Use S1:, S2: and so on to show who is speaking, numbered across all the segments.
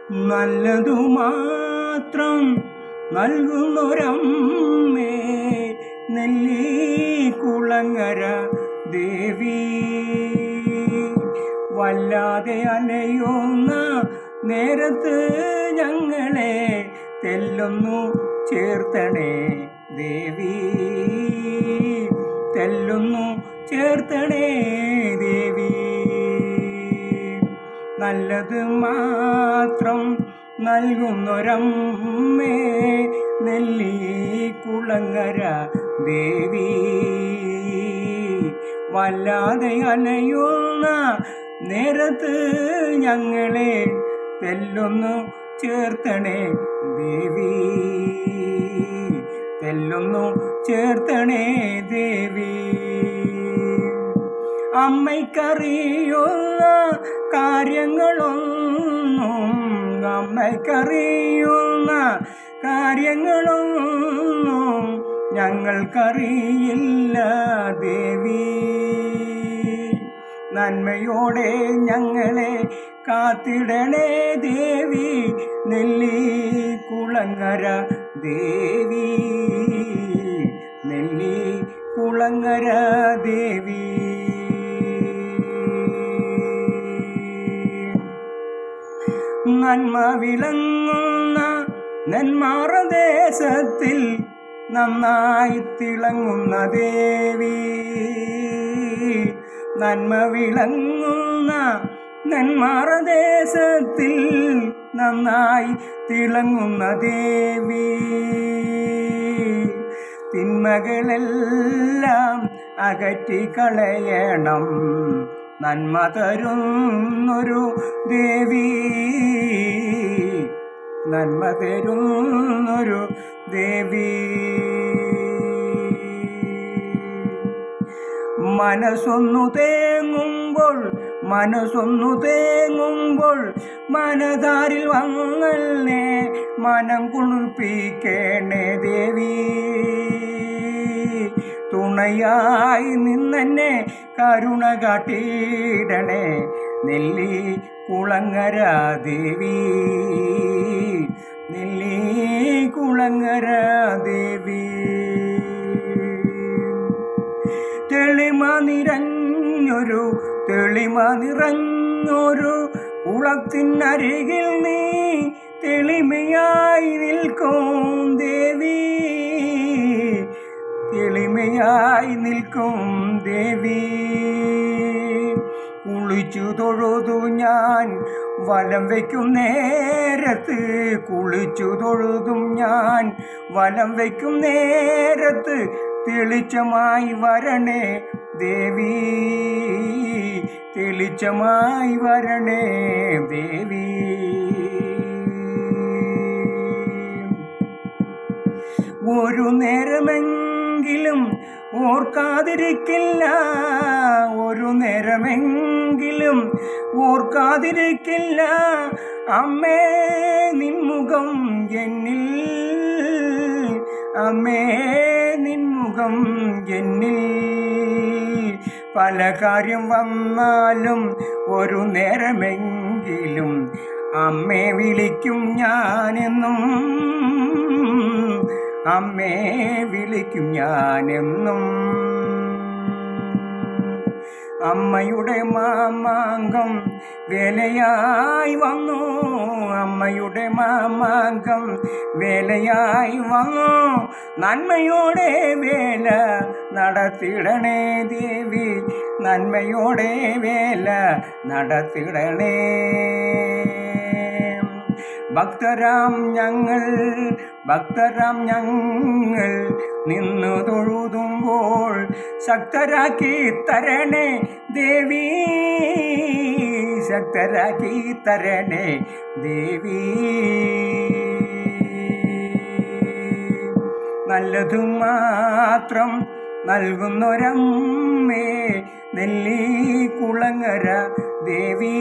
S1: നല്ലതു മാത്രം നൽകുന്നൊരമ്മേ നെല്ലി കുളങ്ങര ദേവി വല്ലാതെ അലയുന്ന നേരത്ത് ഞങ്ങളെ തെല്ലൊന്നു ചേർത്തണേ ദേവി തെല്ലൊന്നു ചേർത്തണേ ദേവി നല്ലത് മാത്രം നൽകുന്നൊരമ്മേ നെല്ലി കുളങ്ങര ദേവി വല്ലാതെ അലയുന്ന നേരത്ത് ഞങ്ങളെ തെല്ലൊന്നു ചേർത്തണേ ദേവി തെല്ലൊന്നു ചേർത്തണേ ദേവി അമ്മയ്ക്കറിയുന്ന കാര്യങ്ങളൊന്നും അമ്മയ്ക്കറിയുന്ന കാര്യങ്ങളൊന്നും ഞങ്ങൾക്കറിയില്ല ദേവി നന്മയോടെ ഞങ്ങളെ കാത്തിടണേ ദേവി നെല്ലി കുളങ്ങര ദേവി നെല്ലി കുളങ്ങര ദേവി നന്മ വിളങ്ങുന്ന നെന്മാറദേശത്തിൽ നന്നായി തിളങ്ങുന്ന ദേവി നന്മ വിളങ്ങുന്ന നെന്മാറദേശത്തിൽ നന്നായി തിളങ്ങുന്ന ദേവി തിന്മകളെല്ലാം അകറ്റിക്കളയണം നന്മ തരുന്നൊരു ദേവി നന്മ തരുന്നൊരു ദേവി മനസ്സൊന്നു തേങ്ങുമ്പോൾ മനസ്സൊന്നു തേങ്ങുമ്പോൾ മനതാരിൽ വന്നല്ലേ മനം കുളിർപ്പിക്കണേ ദേവി തുണയായി നിന്നെന്നെ കരുണ കാട്ടിയിടണേ നെല്ലി കുളങ്ങര ദേവി നെല്ലി കുളങ്ങര ദേവി തെളിമ നിറഞ്ഞൊരു തെളിമ നിറഞ്ഞൊരു കുളത്തിനരികിൽ നീ തെളിമയായി നിൽക്കും ദേവി തെളിമയായി നിൽക്കും ദേവി കുളിച്ചു തൊഴുതു ഞാൻ വലം വയ്ക്കും നേരത്ത് കുളിച്ചു തൊഴുതും ഞാൻ വലം വയ്ക്കും നേരത്ത് തെളിച്ചമായി വരണേ ദേവി തെളിച്ചമായി വരണേ ദേവി ഒരു നേരമെങ്കിലും ഓർക്കാതിരിക്കില്ല ഒരു നേരമെങ്കിലും ഓർക്കാതിരിക്കില്ല അമ്മേ നിൻമുഖം എന്നിൽ അമ്മേ നിൻമുഖം എന്നിൽ പല കാര്യം വന്നാലും ഒരു നേരമെങ്കിലും അമ്മേ വിളിക്കും ഞാനെന്നും അമ്മേ വിളിക്കും ഞാനെന്നും അമ്മയുടെ മാമാങ്കം വേലയായി വന്നു അമ്മയുടെ മാമാങ്കം വേലയായി വന്നു നന്മയോടെ വേല നടത്തിടണേ ദേവി നന്മയോടെ വേല നടത്തിടണേ ഭക്തരാം ഞങ്ങൾ ഭക്തരാം ഞങ്ങൾ നിന്നു തൊഴുതുമ്പോൾ ശക്തരാക്കി തരണേ ദേവി ശക്തരാക്കി തരണേ ദേവി നല്ലതു മാത്രം നൽകുന്നൊരമ്മേ നെല്ലി കുളങ്ങര ദേവി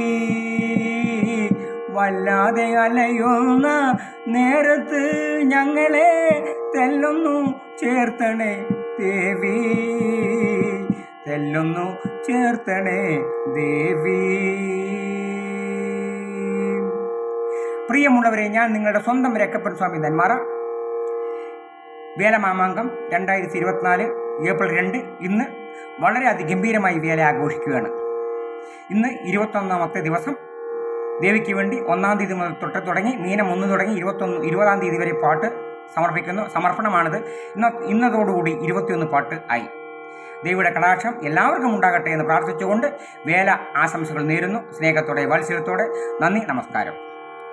S1: വല്ലാതെ അലയുന്ന നേരത്ത് ഞങ്ങളെ തെല്ലൊന്നു ചേർത്തണേ ദേവി തെല്ലൊന്നു ചേർത്തണേ ദേവി പ്രിയമുള്ളവരെ ഞാൻ നിങ്ങളുടെ സ്വന്തം രക്കപ്പൻ സ്വാമി നെന്മാറ വേലമാമാങ്കം രണ്ടായിരത്തി ഇരുപത്തിനാല് ഏപ്രിൽ രണ്ട് ഇന്ന് വളരെ അതിഗംഭീരമായി വേല ആഘോഷിക്കുകയാണ് ഇന്ന് ഇരുപത്തൊന്നാമത്തെ ദിവസം ദേവിക്ക് വേണ്ടി ഒന്നാം തീയതി മുതൽ തൊട്ട് തുടങ്ങി മീനം ഒന്ന് തുടങ്ങി ഇരുപത്തൊന്ന് ഇരുപതാം തീയതി വരെ പാട്ട് സമർപ്പിക്കുന്നു സമർപ്പണമാണിത് ഇന്ന ഇന്നതോടുകൂടി ഇരുപത്തിയൊന്ന് പാട്ട് ആയി ദേവിയുടെ കടാക്ഷം എല്ലാവർക്കും ഉണ്ടാകട്ടെ എന്ന് പ്രാർത്ഥിച്ചുകൊണ്ട് വേല ആശംസകൾ നേരുന്നു സ്നേഹത്തോടെ വാത്സല്യത്തോടെ നന്ദി നമസ്കാരം